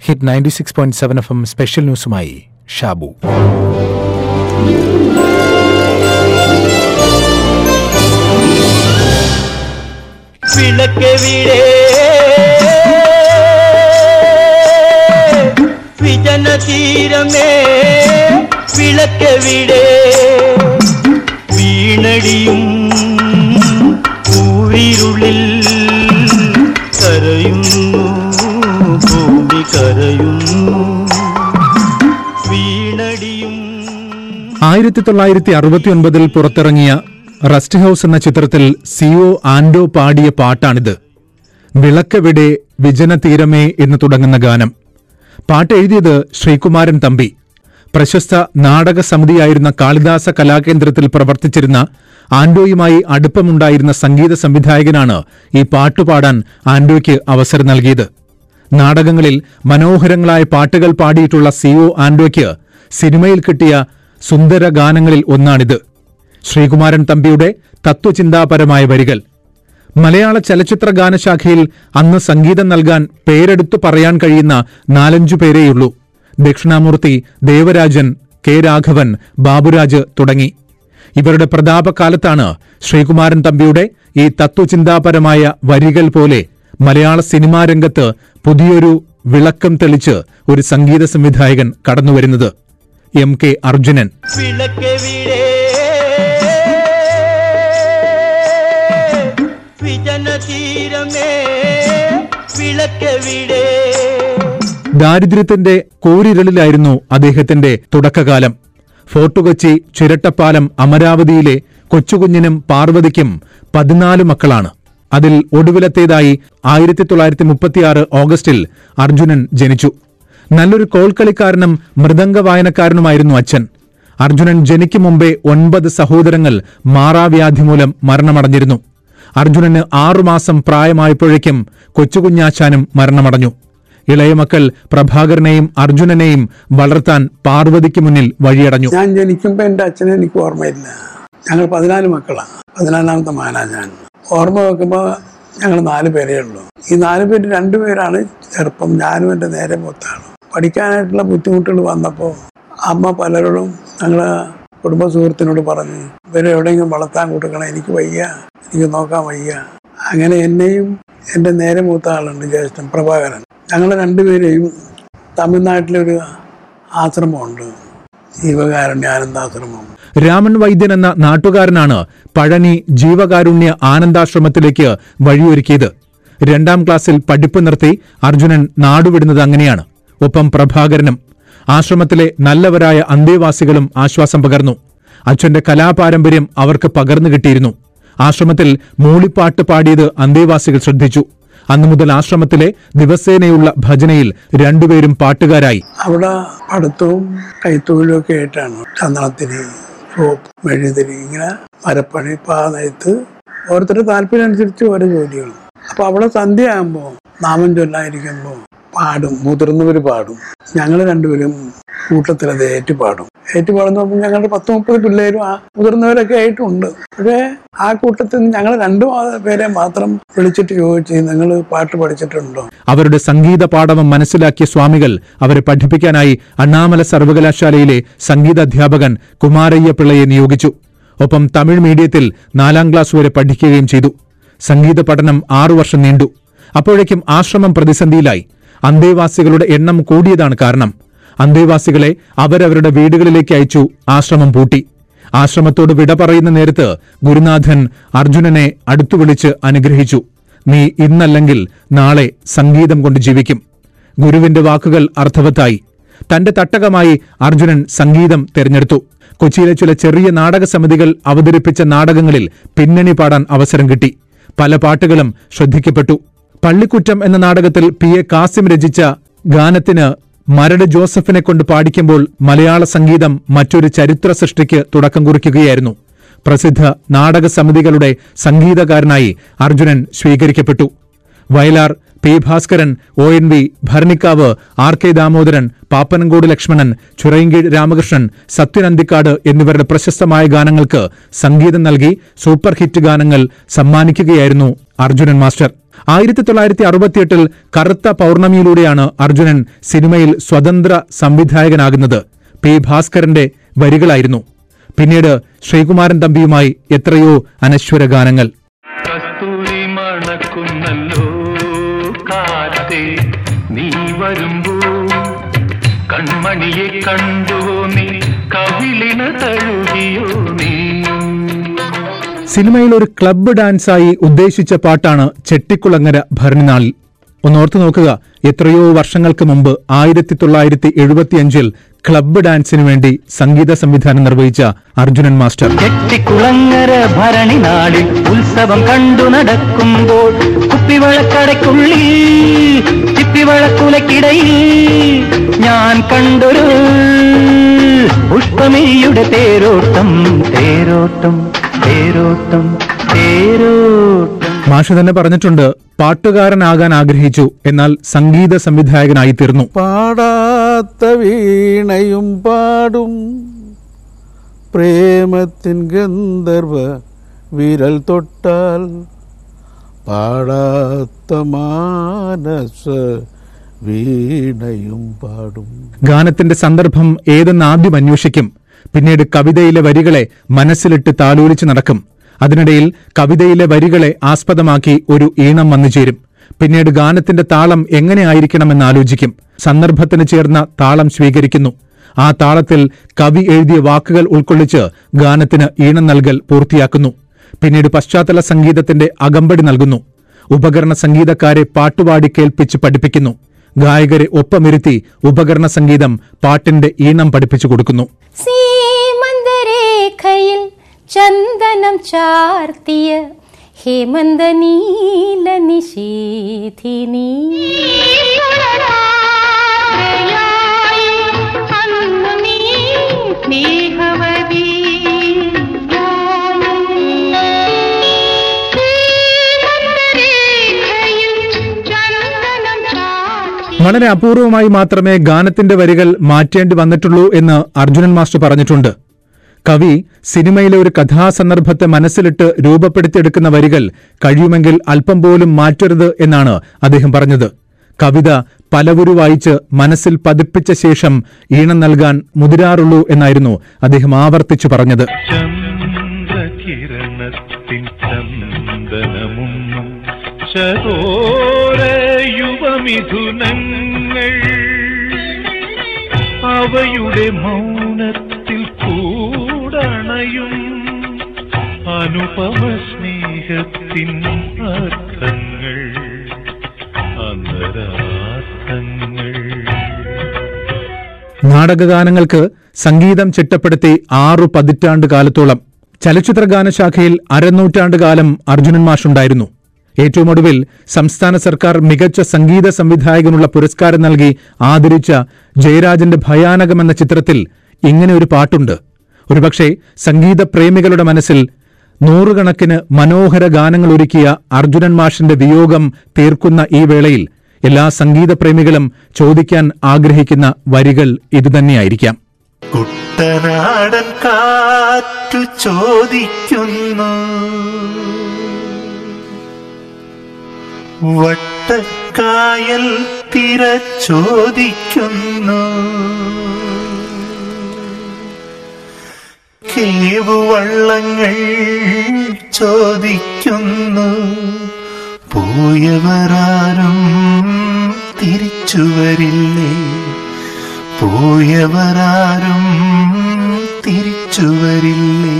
hit ninety six point seven F M special ന്യൂസുമായി ഷാബു വിളക്കെവിടെ വിജന തീരമേ വിളക്കെവിടെ വീണടിയും ഊരിരുളിൽ കരയുന്നു ഭൂമി കരയുന്നു വീണടിയും ആയിരത്തി തൊള്ളായിരത്തി അറുപത്തിയൊൻപതിൽ പുറത്തിറങ്ങിയ റസ്റ്റ് ഹൌസ് എന്ന ചിത്രത്തിൽ സിഒ ആൻഡോ പാടിയ പാട്ടാണിത് വിളക്കെവിടെ വിജന തീരമേ എന്ന് തുടങ്ങുന്ന ഗാനം പാട്ട് എഴുതിയത് ശ്രീകുമാരൻ തമ്പി പ്രശസ്ത നാടക സമിതിയായിരുന്ന കാളിദാസ കലാകേന്ദ്രത്തിൽ പ്രവർത്തിച്ചിരുന്ന ആൻഡോയുമായി അടുപ്പമുണ്ടായിരുന്ന സംഗീത സംവിധായകനാണ് ഈ പാട്ടുപാടാൻ ആൻഡോയ്ക്ക് അവസരം നൽകിയത് നാടകങ്ങളിൽ മനോഹരങ്ങളായ പാട്ടുകൾ പാടിയിട്ടുള്ള സിഒ ആൻഡോയ്ക്ക് സിനിമയിൽ കിട്ടിയ സുന്ദര ഗാനങ്ങളിൽ ഒന്നാണിത് ശ്രീകുമാരൻ തമ്പിയുടെ തത്വചിന്താപരമായ വരികൾ മലയാള ചലച്ചിത്ര ഗാനശാഖയിൽ അന്ന് സംഗീതം നൽകാൻ പേരെടുത്തു പറയാൻ കഴിയുന്ന നാലഞ്ചു പേരേയുള്ളൂ ദക്ഷിണാമൂർത്തി ദേവരാജൻ കെ രാഘവൻ ബാബുരാജ് തുടങ്ങി ഇവരുടെ പ്രതാപകാലത്താണ് ശ്രീകുമാരൻ തമ്പിയുടെ ഈ തത്വചിന്താപരമായ വരികൾ പോലെ മലയാള സിനിമാ രംഗത്ത് പുതിയൊരു വിളക്കം തെളിച്ച് ഒരു സംഗീത സംവിധായകൻ കടന്നുവരുന്നത് എം കെ അർജുനൻ വിളക്കെവിടെ വിജന തീരമേ വിളക്കെവിടെ ദാരിദ്ര്യത്തിന്റെ കൂരിരളിലായിരുന്നു അദ്ദേഹത്തിന്റെ തുടക്കകാലം ഫോർട്ട് കൊച്ചി ചിരട്ടപ്പാലം അമരാവതിയിലെ കൊച്ചുകുഞ്ഞിനും പാർവതിക്കും പതിനാല് മക്കളാണ് അതിൽ ഒടുവിലത്തേതായി ആയിരത്തി തൊള്ളായിരത്തി മുപ്പത്തിയാറ് ഓഗസ്റ്റിൽ അർജുനൻ ജനിച്ചു നല്ലൊരു കോൽക്കളിക്കാരനും മൃദംഗ വായനക്കാരനുമായിരുന്നു അച്ഛൻ അർജുനൻ ജനിക്കും മുമ്പേ ഒൻപത് സഹോദരങ്ങൾ മാറാവ്യാധി മൂലം മരണമടഞ്ഞിരുന്നു അർജുനന് ആറുമാസം പ്രായമായപ്പോഴേക്കും കൊച്ചുകുഞ്ഞാച്ചാനും മരണമടഞ്ഞു ഇളയ മക്കൾ പ്രഭാകരനെയും അർജുനനെയും വളർത്താൻ പാർവതിക്ക് മുന്നിൽ വഴിയടഞ്ഞു ഞാൻ ജനിക്കുമ്പോൾ എൻ്റെ അച്ഛനെ എനിക്ക് ഓർമ്മയില്ല ഞങ്ങൾ പതിനാല് മക്കളാണ് പതിനാലാമത്തെ മകനാ ഞാൻ ഓർമ്മ വെക്കുമ്പോൾ ഞങ്ങൾ നാല് പേരേ ഉള്ളൂ ഈ നാല് പേര് രണ്ടുപേരാണ് ചെറുപ്പം ഞാനും എൻ്റെ നേരെ മൂത്താണ് പഠിക്കാനായിട്ടുള്ള ബുദ്ധിമുട്ടുകൾ വന്നപ്പോൾ അമ്മ പലരോടും ഞങ്ങളെ കുടുംബ സുഹൃത്തിനോട് പറഞ്ഞു ഇവരെ എവിടെയെങ്കിലും വളർത്താൻ കൊടുക്കണം എനിക്ക് വയ്യ എനിക്ക് നോക്കാൻ വയ്യ അങ്ങനെ എന്നെയും എൻ്റെ നേരെ മൂത്ത ആളുണ്ട് ജ്യേഷ്ഠൻ പ്രഭാകരൻ ഞങ്ങൾ രണ്ടുപേരെയും തമിഴ്നാട്ടിലൊരു ആശ്രമമുണ്ട് ജീവകാരുണ്യ ആനന്ദാശ്രമം രാമൻ വൈദ്യൻ എന്ന നാട്ടുകാരനാണ് പഴനി ജീവകാരുണ്യ ആനന്ദാശ്രമത്തിലേക്ക് വഴിയൊരുക്കിയത് രണ്ടാം ക്ലാസ്സിൽ പഠിപ്പ് നിർത്തി അർജുനൻ നാടുവിടുന്നത് അങ്ങനെയാണ് ഒപ്പം പ്രഭാകരനും ആശ്രമത്തിലെ നല്ലവരായ അന്തേവാസികളും ആശ്വാസം പകർന്നു അച്ഛന്റെ കലാപാരമ്പര്യം അവർക്ക് പകർന്നു കിട്ടിയിരുന്നു ആശ്രമത്തിൽ മൂളിപ്പാട്ട് പാടിയത് അന്തേവാസികൾ ശ്രദ്ധിച്ചു അന്നു മുതൽ ആശ്രമത്തിലെ ദിവസേനയുള്ള ഭജനയിൽ രണ്ടുപേരും പാട്ടുകാരായി അവിടെ പഠിത്തവും കൈത്തൊഴിലും ഒക്കെ ആയിട്ടാണ് ചന്ദനത്തിരി സോപ്പ് മെഴുതിരി ഇങ്ങനെ മരപ്പണി പാതയത്ത് ഓരോരുത്തരുടെ താല്പര്യം അനുസരിച്ച് ഓരോ ജോലികൾ അപ്പൊ അവിടെ സന്ധ്യ ആകുമ്പോൾ നാമം ചൊല്ലായിരിക്കുമ്പോൾ പാടും മുതിർന്നവർ പാടും ഞങ്ങൾ രണ്ടുപേരും കൂട്ടത്തിലത് ഏറ്റുപാടും ഏറ്റുപാടുന്ന ഞങ്ങളുടെ പത്ത് മുപ്പത് പിള്ളേരും ആ മുതിർന്നവരൊക്കെ ആയിട്ടുണ്ട് പക്ഷേ ആ കൂട്ടത്തിൽ നിന്ന് ഞങ്ങൾ രണ്ടു പേരെ മാത്രം വിളിച്ചിട്ട് ചോദിച്ചു നിങ്ങൾ പാട്ട് പഠിച്ചിട്ടുണ്ടോ അവരുടെ സംഗീത പാഠവം മനസ്സിലാക്കിയ സ്വാമികൾ അവരെ പഠിപ്പിക്കാനായി അണ്ണാമല സർവകലാശാലയിലെ സംഗീതാധ്യാപകൻ കുമാരയ്യ പിള്ളയെ നിയോഗിച്ചു ഒപ്പം തമിഴ് മീഡിയത്തിൽ നാലാം ക്ലാസ് വരെ പഠിക്കുകയും ചെയ്തു സംഗീത പഠനം ആറു വർഷം നീണ്ടു അപ്പോഴേക്കും ആശ്രമം പ്രതിസന്ധിയിലായി അന്തേവാസികളുടെ എണ്ണം കൂടിയതാണ് കാരണം അന്തേവാസികളെ അവരവരുടെ വീടുകളിലേക്ക് അയച്ചു ആശ്രമം പൂട്ടി ആശ്രമത്തോട് വിട പറയുന്ന നേരത്ത് ഗുരുനാഥൻ അർജുനനെ അടുത്തു വിളിച്ച് അനുഗ്രഹിച്ചു നീ ഇന്നല്ലെങ്കിൽ നാളെ സംഗീതം കൊണ്ട് ജീവിക്കും ഗുരുവിന്റെ വാക്കുകൾ അർത്ഥവത്തായി തന്റെ തട്ടകമായി അർജുനൻ സംഗീതം തെരഞ്ഞെടുത്തു കൊച്ചിയിലെ ചില ചെറിയ നാടക സമിതികൾ അവതരിപ്പിച്ച നാടകങ്ങളിൽ പിന്നണി പാടാൻ അവസരം കിട്ടി പല പാട്ടുകളും ശ്രദ്ധിക്കപ്പെട്ടു പള്ളിക്കുറ്റം എന്ന നാടകത്തിൽ പി എ കാസിം രചിച്ച ഗാനത്തിന് മരട് ജോസഫിനെ കൊണ്ട് പാടിക്കുമ്പോൾ മലയാള സംഗീതം മറ്റൊരു ചരിത്ര സൃഷ്ടിക്ക് തുടക്കം കുറിക്കുകയായിരുന്നു പ്രസിദ്ധ നാടക സമിതികളുടെ സംഗീതകാരനായി അർജുനൻ സ്വീകരിക്കപ്പെട്ടു Vayalar P Bhaskaran O N V Bharanikkavu R K Damodaran Pappanamcode Lakshmanan Chirayinkeezhu Ramakrishnan Sathyan Anthikad എന്നിവരുടെ പ്രശസ്തമായ ഗാനങ്ങൾക്ക് സംഗീതം നൽകി സൂപ്പർ ഹിറ്റ് ഗാനങ്ങൾ സമ്മാനിക്കുകയായിരുന്നു അർജുനൻ മാസ്റ്റർ ആയിരത്തി തൊള്ളായിരത്തി അറുപത്തിയെട്ടിൽ കറുത്ത പൗർണമിയിലൂടെയാണ് അർജുനൻ സിനിമയിൽ സ്വതന്ത്ര സംവിധായകനാകുന്നത് പി ഭാസ്കരന്റെ വരികളായിരുന്നു പിന്നീട് ശ്രീകുമാരൻ തമ്പിയുമായി എത്രയോ അനശ്വര ഗാനങ്ങൾ കസ്തൂരി മണക്കുന്നല്ലോ കാറ്റേ നീ വരുമ്പോൾ കൺമണിയെ കണ്ടുവോ നീ കവിളിന തഴുകിയോ നീ സിനിമയിൽ ഒരു ക്ലബ്ബ് ഡാൻസായി ഉദ്ദേശിച്ച പാട്ടാണ് ചെട്ടിക്കുളങ്ങര ഭരണിനാളിൽ ഒന്നോർത്തു നോക്കുക എത്രയോ വർഷങ്ങൾക്ക് മുമ്പ് ആയിരത്തി തൊള്ളായിരത്തി എഴുപത്തിയഞ്ചിൽ ക്ലബ്ബ് ഡാൻസിനു വേണ്ടി സംഗീത സംവിധാനം നിർവഹിച്ച അർജുനൻ മാസ്റ്റർ കെട്ടിക്കുളങ്ങര ഭരണി നാളിൽ ഉത്സവം കണ്ടു നടക്കുമ്പോൾ കുപ്പിവളക്കടയ്ക്കുള്ളിൽ ചിപ്പിവളക്കുലക്കിടയിൽ ഞാൻ കണ്ടൊരു പുഷ്പമിഴിയുടെ തേരോട്ടം തേരോട്ടം തേരോട്ടം തേരോട്ടം മാഷ് തന്നെ പറഞ്ഞിട്ടുണ്ട് പാട്ടുകാരനാകാൻ ആഗ്രഹിച്ചു എന്നാൽ സംഗീത സംവിധായകനായി തീർന്നു പാടാത്ത വീണയും പാടും പ്രേമത്തിൻ ഗന്ധർവ വിരൽ തൊട്ടാൽ പാടാത്ത മാനസ വീണയും പാടും ഗാനത്തിന്റെ സന്ദർഭം ഏതെന്ന് ആദ്യം അന്വേഷിക്കും പിന്നീട് കവിതയിലെ വരികളെ മനസ്സിലിട്ട് താലോലിച്ച് നടക്കും അതിനിടയിൽ കവിതയിലെ വരികളെ ആസ്പദമാക്കി ഒരു ഈണം വന്നു ചേരും പിന്നീട് ഗാനത്തിന്റെ താളം എങ്ങനെ ആയിരിക്കണമെന്ന് ആലോചിക്കും സന്ദർഭത്തിന് ചേർന്ന താളം സ്വീകരിക്കുന്നു ആ താളത്തിൽ കവി എഴുതിയ വാക്കുകൾ ഉൾക്കൊള്ളിച്ച് ഗാനത്തിന് ഈണം നൽകൽ പൂർത്തിയാക്കുന്നു പിന്നീട് പശ്ചാത്തല സംഗീതത്തിന്റെ അകമ്പടി നൽകുന്നു ഉപകരണ സംഗീതക്കാരെ പാട്ടുപാടി കേൾപ്പിച്ച് പഠിപ്പിക്കുന്നു ഗായകരെ ഒപ്പമിരുത്തി ഉപകരണ സംഗീതം പാട്ടിന്റെ ഈണം പഠിപ്പിച്ചു കൊടുക്കുന്നു സീമന്തരേഖയിൽ ചന്ദനം ചാർത്തിയ ഹേമന്ത നീല നിശീധിനി വളരെ അപൂർവമായി മാത്രമേ ഗാനത്തിന്റെ വരികൾ മാറ്റേണ്ടി വന്നിട്ടുള്ളൂ എന്ന് അർജുനൻ മാസ്റ്റർ പറഞ്ഞിട്ടുണ്ട് കവി സിനിമയിലെ ഒരു കഥാസന്ദർഭത്തെ മനസ്സിലിട്ട് രൂപപ്പെടുത്തിയെടുക്കുന്ന വരികൾ കഴിയുമെങ്കിൽ അല്പം പോലും മാറ്റരുത് എന്നാണ് അദ്ദേഹം പറഞ്ഞത് കവിത പലവുരു വായിച്ച് മനസ്സിൽ പതിപ്പിച്ച ശേഷം ഈണം നൽകാൻ മുതിരാറുള്ളൂ എന്നായിരുന്നു അദ്ദേഹം ആവർത്തിച്ചു പറഞ്ഞത് ചന്ദ്രകിരണത്തിൻ ചന്ദനമുന്നും ശതോര യുവമിഥുനങ്ങൾ അവയുടെ മൗനത്തിൽ കൂടണയും അനുപമ സ്നേഹത്തിൻ അർത്ഥങ്ങൾ അന്തരാർത്ഥങ്ങൾ നാടകഗാനങ്ങൾക്ക് സംഗീതം ചിട്ടപ്പെടുത്തി ആറു പതിറ്റാണ്ട് കാലത്തോളം ചലച്ചിത്ര ഗാനശാഖയിൽ അരനൂറ്റാണ്ട് കാലം അർജുനൻ മാഷുണ്ടായിരുന്നു ഏറ്റവും ഒടുവിൽ സംസ്ഥാന സർക്കാർ മികച്ച സംഗീത സംവിധായകനുള്ള പുരസ്കാരം നൽകി ആദരിച്ച ജയരാജന്റെ ഭയാനകം എന്ന ചിത്രത്തിൽ ഇങ്ങനെ ഒരു പാട്ടുണ്ട് ഒരുപക്ഷെ സംഗീത പ്രേമികളുടെ മനസ്സിൽ നൂറുകണക്കിന് മനോഹര ഗാനങ്ങൾ ഒരുക്കിയ അർജുനൻ മാഷിന്റെ വിയോഗം തീർക്കുന്ന ഈ വേളയിൽ എല്ലാ സംഗീത പ്രേമികളും ചോദിക്കാൻ ആഗ്രഹിക്കുന്ന വരികൾ ഇതുതന്നെയായിരിക്കാം കുട്ടനാടൻ കാറ്റു ചോദിക്കുന്നു വട്ടക്കായൽ തിര ചോദിക്കുന്നു കേവുവള്ളങ്ങൾ ചോദിക്കുന്നു പോയവരാരും തിരിച്ചു വരില്ലേ പോയവരാരും തിരിച്ചു വരില്ലേ